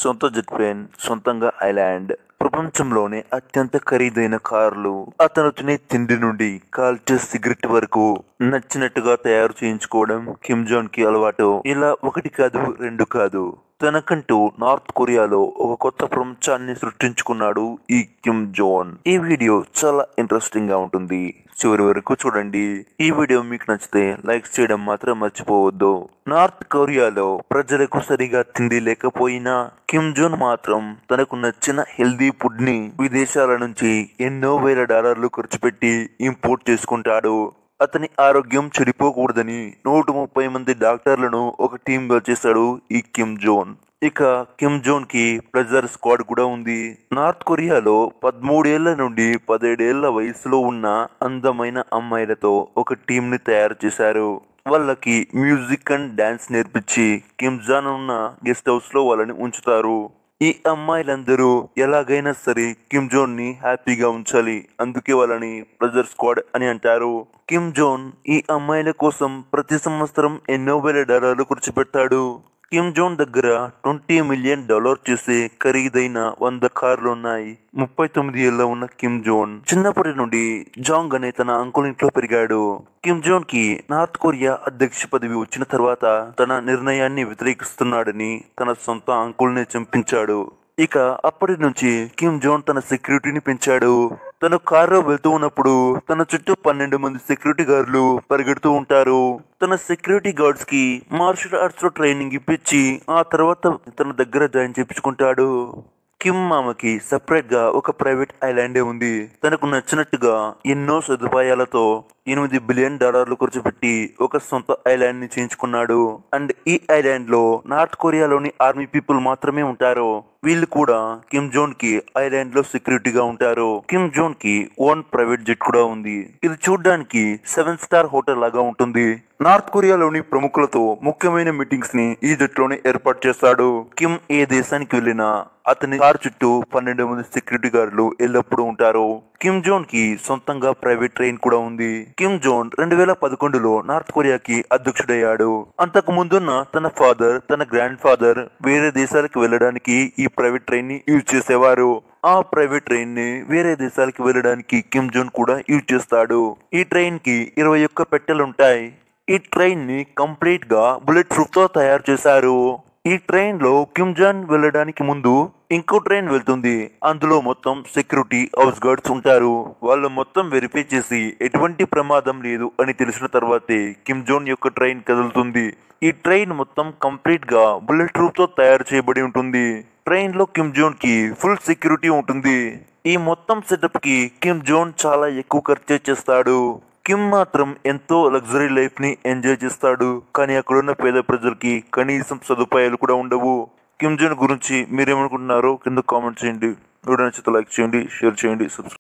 సొంత jet plane సొంతంగా island ప్రపంచంలోనే అత్యంత ఖరీదైన కార్లు అతను తినే తిండి నుండి కాల్చే సిగరెట్ వరకు నచ్చినట్టుగా తయారు చేయించుకోవడం కిమ్ జోన్ కి అలవాటు ఇలా ఒకటి కాదు రెండు కాదు తనకంటూ నార్త్ కొరియాలో ఒక కొత్త ప్రపంచాన్ని సృష్టించుకున్నాడు ఈ కిమ్ జోన్ ఈ వీడియో చాలా ఇంట్రెస్టింగ్ గా ఉంటుంది చివరి వరకు చూడండి ఈ వీడియో మీకు నచ్చితే లైక్ చేయడం మాత్రం మర్చిపోవద్దు నార్త్ కొరియాలో ప్రజలకు సరిగా తిండి లేకపోయినా కిమ్ జోన్ మాత్రం తనకు నచ్చిన హెల్దీ ఫుడ్ ని విదేశాల నుంచి ఎన్నో వేల డాలర్లు ఖర్చు పెట్టి ఇంపోర్ట్ చేసుకుంటాడు అతని ఆరోగ్యం చెడిపోకూడదని నూట ముప్పై మంది డాక్టర్లను ఒక టీమ్ గా చేశాడు ఈ కిమ్ జోన్ ఇక కిమ్ జోన్ కి ప్లెజర్ స్క్వాడ్ కూడా ఉంది నార్త్ కొరియాలో పదమూడేళ్ల నుండి పదిహేడేళ్ల వయసులో ఉన్న అందమైన అమ్మాయిలతో ఒక టీం ని తయారు చేశారు వాళ్ళకి మ్యూజిక్ అండ్ డాన్స్ నేర్పించి కిమ్ జాన్ ఉన్న గెస్ట్ హౌస్ లో వాళ్ళని ఉంచుతారు ఈ అమ్మాయిలందరూ ఎలాగైనా సరే కిమ్ జోన్ ని హ్యాపీగా ఉంచాలి అందుకే వాళ్ళని ప్రెజర్ స్క్వాడ్ అని అంటారు కిమ్ జోన్ ఈ అమ్మాయిల కోసం ప్రతి సంవత్సరం ఎన్నో వేల డాలర్లు ఖర్చు పెడతాడు కిమ్ జోన్ దగ్గర ట్వంటీ మిలియన్ డాలర్ చేసే ఖరీదైన వంద కార్లు ఉన్నాయి ముప్పై తొమ్మిది ఏళ్ళ ఉన్న కిమ్ జోన్ చిన్నప్పటి నుండి జాంగ్ అనే తన అంకుల్ ఇంట్లో పెరిగాడు కిమ్ జోన్ కి నార్త్ కొరియా అధ్యక్ష పదవి వచ్చిన తర్వాత తన నిర్ణయాన్ని వ్యతిరేకిస్తున్నాడని తన సొంత అంకుల్ని చంపించాడు ఇక అప్పటి నుంచి కిమ్ జోన్ తన సెక్యూరిటీని పెంచాడు తను కారులో వెళ్తూ ఉన్నప్పుడు తన చుట్టూ పన్నెండు మంది సెక్యూరిటీ గార్డులు పరిగెడుతూ ఉంటారు తన సెక్యూరిటీ గార్డ్స్ కి మార్షల్ ఆర్ట్స్ లో ట్రైనింగ్ ఇప్పించి ఆ తర్వాత తన దగ్గర జాయిన్ చేపించుకుంటాడు కిమ్ మామకి సెపరేట్ గా ఒక ప్రైవేట్ ఐలాండే ఉంది తనకు నచ్చినట్టుగా ఎన్నో సదుపాయాలతో ఎనిమిది బిలియన్ డాలర్లు ఖర్చు పెట్టి ఒక సొంత ఐలాండ్ ని చేయించుకున్నాడు అండ్ ఈ ఐలాండ్ లో నార్త్ కొరియాలోని ఆర్మీ పీపుల్ మాత్రమే ఉంటారు వీళ్ళు కూడా కిమ్ జోన్ కి ఐలాండ్ లో సెక్యూరిటీగా ఉంటారు కిమ్ జోన్ కి ఓన్ ప్రైవేట్ జెట్ కూడా ఉంది ఇది చూడడానికి సెవెన్ స్టార్ హోటల్ లాగా ఉంటుంది నార్త్ కొరియాలోని ప్రముఖులతో ముఖ్యమైన మీటింగ్స్ ని ఈ జెట్ లోనే ఏర్పాటు చేస్తాడు కిమ్ ఏ దేశానికి వెళ్ళినా అతని కార్ చుట్టూ పన్నెండు మంది సెక్యూరిటీ గార్డులు ఎల్లప్పుడూ ఉంటారు కిమ్ జోన్ కి సొంతంగా ప్రైవేట్ ట్రైన్ కూడా ఉంది కిమ్ జోన్ రెండు వేల పదకొండులో నార్త్ కొరియాకి అధ్యక్షుడయ్యాడు అంతకు ముందున్న తన ఫాదర్ తన గ్రాండ్ ఫాదర్ వేరే దేశాలకు వెళ్ళడానికి ఈ ప్రైవేట్ ట్రైన్ ని యూజ్ చేసేవారు ఆ ప్రైవేట్ ట్రైన్ ని వేరే దేశాలకు వెళ్ళడానికి కిమ్ జోన్ కూడా యూజ్ చేస్తాడు ఈ ట్రైన్ కి ఇరవై ఒక్క పెట్టెలుంటాయి ఈ ట్రైన్ ని కంప్లీట్ గా బుల్లెట్ ప్రూఫ్ తో తయారు చేశారు ఈ ట్రైన్ లో కిమ్ జాన్ వెళ్ళడానికి ముందు ఇంకో ట్రైన్ వెళ్తుంది అందులో మొత్తం సెక్యూరిటీ హౌస్ గార్డ్స్ ఉంటారు వాళ్ళు మొత్తం వెరిఫై చేసి ఎటువంటి ప్రమాదం లేదు అని తెలిసిన తర్వాతే కిమ్ జోన్ యొక్క ట్రైన్ కదులుతుంది ఈ ట్రైన్ మొత్తం కంప్లీట్ గా బుల్లెట్ ప్రూఫ్ తో తయారు చేయబడి ఉంటుంది ట్రైన్ లో కిమ్ జోన్ కి ఫుల్ సెక్యూరిటీ ఉంటుంది ఈ మొత్తం సెటప్ కి కిమ్ జోన్ చాలా ఎక్కువ ఖర్చు చేస్తాడు కిమ్ మాత్రం ఎంతో లగ్జరీ లైఫ్ ని ఎంజాయ్ చేస్తాడు కానీ అక్కడున్న పేద ప్రజలకి కనీసం సదుపాయాలు కూడా ఉండవు కిమ్ జోన్ గురించి మీరేమనుకుంటున్నారో కింద కామెంట్ చేయండి వీడియో నచ్చితే లైక్ చేయండి షేర్ చేయండి సబ్స్క్రైబ్